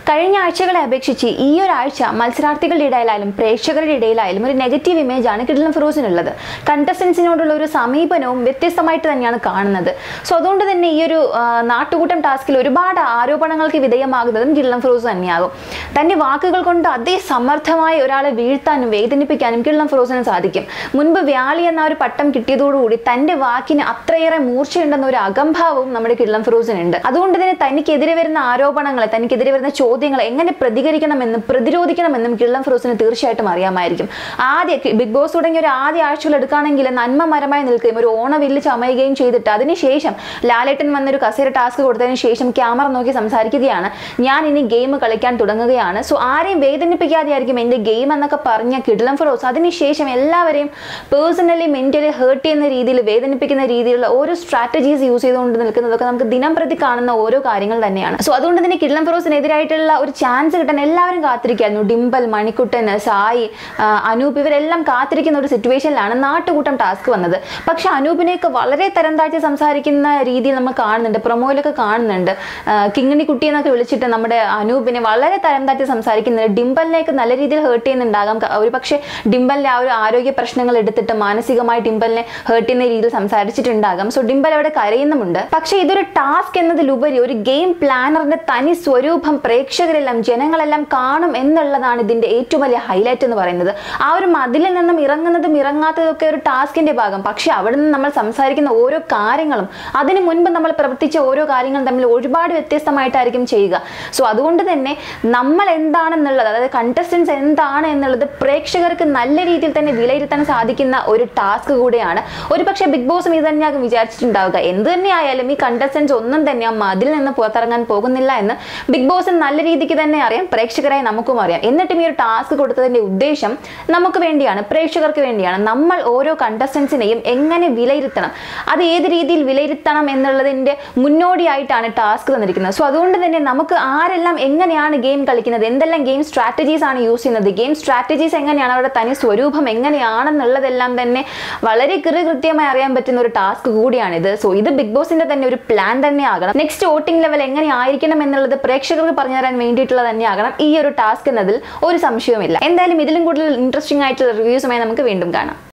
കഴിഞ്ഞ ആഴ്ചകളെ അപേക്ഷിച്ച് ഈ ഒരാഴ്ച മത്സരാർത്ഥികളുടെ ഇടയിലായാലും പ്രേക്ഷകരുടെ ഇടയിലായാലും ഒരു നെഗറ്റീവ് ഇമേജ് ആണ് കിഡ്ലം ഫിറോസിനുള്ളത് കണ്ടസ്റ്റൻസിനോടുള്ള ഒരു സമീപനവും വ്യത്യസ്തമായിട്ട് തന്നെയാണ് കാണുന്നത് സോ അതുകൊണ്ട് തന്നെ ഈ ഒരു ആ, നാട്ടുകൂട്ടം ടാസ്കിൽ ഒരുപാട് ആരോപണങ്ങൾക്ക് വിധേയമാകുന്നതും കിഡ്ലം ഫിറോസ് തന്നെയാകും തന്റെ വാക്കുകൾ കൊണ്ട് അതിസമർത്ഥമായി ഒരാളെ വീഴ്ത്താനും വേദനിപ്പിക്കാനും കിഡ്ലം ഫിറോസിന് സാധിക്കും മുൻപ് വ്യാളി എന്ന ഒരു പട്ടം കിട്ടിയതോടുകൂടി തന്റെ വാക്കിന് അത്രയേറെ മൂർച്ചയുണ്ടെന്ന ഒരു അകംഭാവവും നമ്മുടെ കിഡ്ലം ഫിറോസിനുണ്ട് അതുകൊണ്ട് തന്നെ തനിക്കെതിരെ വരുന്ന ആരോപണങ്ങളെ തനിക്കെതിരെ വരുന്ന ചോദ്യങ്ങളെ എങ്ങനെ പ്രതികരിക്കണമെന്നും പ്രതിരോധിക്കണമെന്നും കിള്ളം ഫിറോസിന് തീർച്ചയായിട്ടും അറിയാമായിരിക്കും ആദ്യ ബിഗ് ബോസ് തുടങ്ങിയ ഒരു ആദ്യ ആഴ്ചകൾ എടുക്കുകയാണെങ്കിൽ നന്മമരമായി നിൽക്കുകയും ഒരു ഓണവില്ല് ചമയുകയും ചെയ്തിട്ട് അതിനുശേഷം ലാലേട്ടൻ വന്നൊരു കസേര ടാസ്ക് കൊടുത്തതിന് ശേഷം ക്യാമറ നോക്കി സംസാരിക്കുകയാണ് ഞാൻ ഇനി ഗെയിം കളിക്കാൻ തുടങ്ങുകയാണ് സോ ആരെയും വേദനിപ്പിക്കാതെ ആയിരിക്കും എൻ്റെ ഗെയിം എന്നൊക്കെ പറഞ്ഞ കിഡ്ലം ഫിറോസ് അതിനുശേഷം എല്ലാവരെയും പേഴ്സണലി മെന്റലി ഹേർട്ട് ചെയ്യുന്ന രീതിയിൽ വേദനിപ്പിക്കുന്ന രീതിയിലുള്ള ഓരോ സ്ട്രാറ്റജീസ് യൂസ് ചെയ്തുകൊണ്ട് നിൽക്കുന്നതൊക്കെ നമുക്ക് ദിനം പ്രതി കാണുന്ന ഓരോ കാര്യങ്ങൾ തന്നെയാണ് സോ അതുകൊണ്ട് തന്നെ കിഡ്ലം ഫിറോസിനെതിരായിട്ടുള്ള ഒരു ചാൻസ് കിട്ടാൻ എല്ലാവരും കാത്തിരിക്കായിരുന്നു ഡിംബൽ മണിക്കുട്ടൻ സായി ആ, അനൂപ് ഇവരെല്ലാം കാത്തിരിക്കുന്ന ഒരു സിറ്റുവേഷനിലാണ് നാട്ടുകൂട്ടം ടാസ്ക് വന്നത് പക്ഷെ അനൂപിനെയൊക്കെ വളരെ തരം താഴ്ത്തി സംസാരിക്കുന്ന രീതിയിൽ നമ്മൾ കാണുന്നുണ്ട് പ്രൊമോയിലൊക്കെ കാണുന്നുണ്ട് ആ, കിങ്ങിണി കുട്ടി എന്നൊക്കെ വിളിച്ചിട്ട് നമ്മുടെ അനൂപിനെ വളരെ തരം താഴ്ത്തി സംസാരിക്കുന്നുണ്ട് ഡിംബലിനെയൊക്കെ നല്ല രീതിയിൽ ഹേർട്ട് ചെയ്യുന്നുണ്ടാകാം ക- ഒരു പക്ഷേ ഡിംബലിന്റെ ആ ഒരു ആരോഗ്യ പ്രശ്നങ്ങൾ എടുത്തിട്ട് മാനസികമായി ഡിംബലിനെ ഹേർട്ട് ചെയ്യുന്ന രീതിയിൽ സംസാരിച്ചിട്ടുണ്ടാകാം സോ ഡിംബൽ അവിടെ കരയുന്നുമുണ്ട് പക്ഷേ ഇതൊരു ടാസ്ക് എന്നതിലുപരി ഒരു ഗെയിം പ്ലാനറിന്റെ തനി സ്വരൂപം പ്രേക്ഷകരെല്ലാം ജനങ്ങളെല്ലാം കാണും എന്നുള്ളതാണ് ഇതിന്റെ ഏറ്റവും വലിയ ഹൈലൈറ്റ് എന്ന് പറയുന്നത് ആ ഒരു മതിലിൽ നിന്നും ഇറങ്ങുന്നതും ഇറങ്ങാത്തതും ഒക്കെ ഒരു ടാസ്കിന്റെ ഭാഗം പക്ഷെ അവിടെ നിന്ന് നമ്മൾ സംസാരിക്കുന്ന ഓരോ കാര്യങ്ങളും അതിനു മുൻപ് നമ്മൾ പ്രവർത്തിച്ച ഓരോ കാര്യങ്ങളും തമ്മിൽ ഒരുപാട് വ്യത്യസ്തമായിട്ടായിരിക്കും ചെയ്യുക സോ അതുകൊണ്ട് തന്നെ നമ്മൾ എന്താണെന്നുള്ളത് അതായത് കണ്ടസ്റ്റൻസ് എന്താണ് എന്നുള്ളത് പ്രേക്ഷകർക്ക് നല്ല രീതിയിൽ തന്നെ വിലയിരുത്താൻ സാധിക്കുന്ന ഒരു ടാസ്ക് കൂടെയാണ് ഒരു പക്ഷേ ബിഗ് ബോസും ഇത് തന്നെയാകും വിചാരിച്ചിട്ടുണ്ടാവുക എന്ത് തന്നെയായാലും ഈ കണ്ടസ്റ്റൻസ് ഒന്നും തന്നെ ആ മതിൽ നിന്ന് പുറത്തിറങ്ങാൻ പോകുന്നില്ല എന്ന് ബിഗ് ബോസിന് നല്ല രീതിക്ക് തന്നെ അറിയാം പ്രേക്ഷകരായി നമുക്കും അറിയാം എന്നിട്ടും ഈ ഒരു ടാസ്ക് കൊടുത്തതിന്റെ ഉദ്ദേശം നമുക്ക് വേണ്ടിയാണ് പ്രേക്ഷകർക്ക് വേണ്ടിയാണ് നമ്മൾ ഓരോ കണ്ടസ്റ്റൻസിനെയും എങ്ങനെ വിലയിരുത്തണം അത് ഏത് രീതിയിൽ വിലയിരുത്തണം എന്നുള്ളതിന്റെ മുന്നോടിയായിട്ടാണ് ടാസ്ക് തന്നിരിക്കുന്നത് സോ അതുകൊണ്ട് തന്നെ നമുക്ക് ആരെല്ലാം എങ്ങനെയാണ് ഗെയിം കളിക്കുന്നത് എന്തെല്ലാം ഗെയിം സ്ട്രാറ്റജീസ് ആണ് യൂസ് ചെയ്യുന്നത് ഗെയിം സ്ട്രാറ്റജീസ് എങ്ങനെയാണ് അവരുടെ തനി സ്വരൂപം എങ്ങനെയാണെന്നുള്ളതെല്ലാം തന്നെ വളരെ കൃത്യമായി അറിയാൻ പറ്റുന്ന ഒരു ടാസ്ക് കൂടിയാണിത് സോ ഇത് ബിഗ് ബോസിന്റെ തന്നെ ഒരു പ്ലാൻ തന്നെ ആകണം നെക്സ്റ്റ് വോട്ടിംഗ് ലെവൽ എങ്ങനെ ആയിരിക്കണം എന്നുള്ളത് പ്രേക്ഷകർക്ക് പറഞ്ഞു തരാൻ വേണ്ടിയിട്ടുള്ള തന്നെ ആകണം ഈ ഒരു ടാസ്ക് എന്നതിൽ ഒരു സംശയവുമില്ല എന്തായാലും ഇതിലും കൂടുതൽ ഇൻട്രസ്റ്റിംഗ് ആയിട്ടുള്ള റിവ്യൂസുമായി നമുക്ക് വീണ്ടും കാണാം